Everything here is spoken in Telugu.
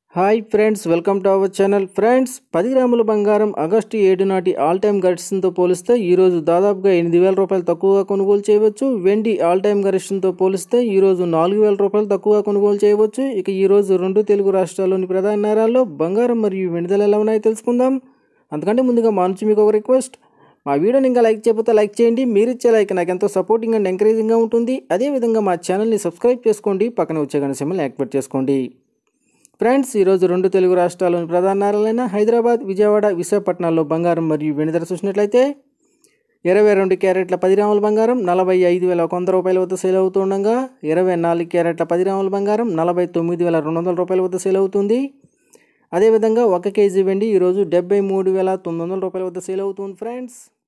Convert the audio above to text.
hi friends welcome to our channel friends పది గ్రాముల బంగారం ఆగస్టు ఏడు నాటి ఆల్ టైమ్ గరిష్టంతో పోలిస్తే ఈరోజు దాదాపుగా ఎనిమిది వేల రూపాయలు తక్కువగా కొనుగోలు చేయవచ్చు వెండి ఆల్ టైమ్ గరిష్టంతో పోలిస్తే ఈరోజు నాలుగు వేల రూపాయలు తక్కువగా కొనుగోలు చేయవచ్చు ఇక ఈరోజు రెండు తెలుగు రాష్ట్రాల్లోని ప్రధాన నగరాల్లో బంగారం మరియు వెండి ధరలు ఎలా ఉన్నాయో తెలుసుకుందాం అంతకంటే ముందుగా మా నుంచి మీకు ఒక రిక్వెస్ట్ మా వీడియోని ఇంకా లైక్ చేయకపోతే లైక్ చేయండి మీరు ఇచ్చే లైక్ నాకు ఎంతో సపోర్టింగ్ అండ్ ఎంకరేజింగ్గా ఉంటుంది అదేవిధంగా మా ఛానల్ని సబ్స్క్రైబ్ చేసుకోండి పక్కన వచ్చే గణ సింబల్ని యాక్టివేట్ చేసుకోండి ఫ్రెండ్స్ ఈరోజు రెండు తెలుగు రాష్ట్రాల్లోని ప్రధాన నగరాలైన హైదరాబాద్ విజయవాడ విశాఖపట్నాల్లో బంగారం మరియు వెండి ధర చూసినట్లయితే ఇరవై రెండు క్యారెట్ల పది గ్రాముల బంగారం నలభై ఐదు వేల ఒక వంద రూపాయల వద్ద సేల్ అవుతుండగా ఇరవై నాలుగు క్యారెట్ల పది గ్రాముల బంగారం నలభై తొమ్మిది వేల రెండు వందల రూపాయల వద్ద సేల్ అవుతుంది అదేవిధంగా ఒక కేజీ వెండి ఈరోజు డెబ్బై మూడు వేల తొమ్మిది వందల రూపాయల వద్ద సేల్ అవుతుంది ఫ్రెండ్స్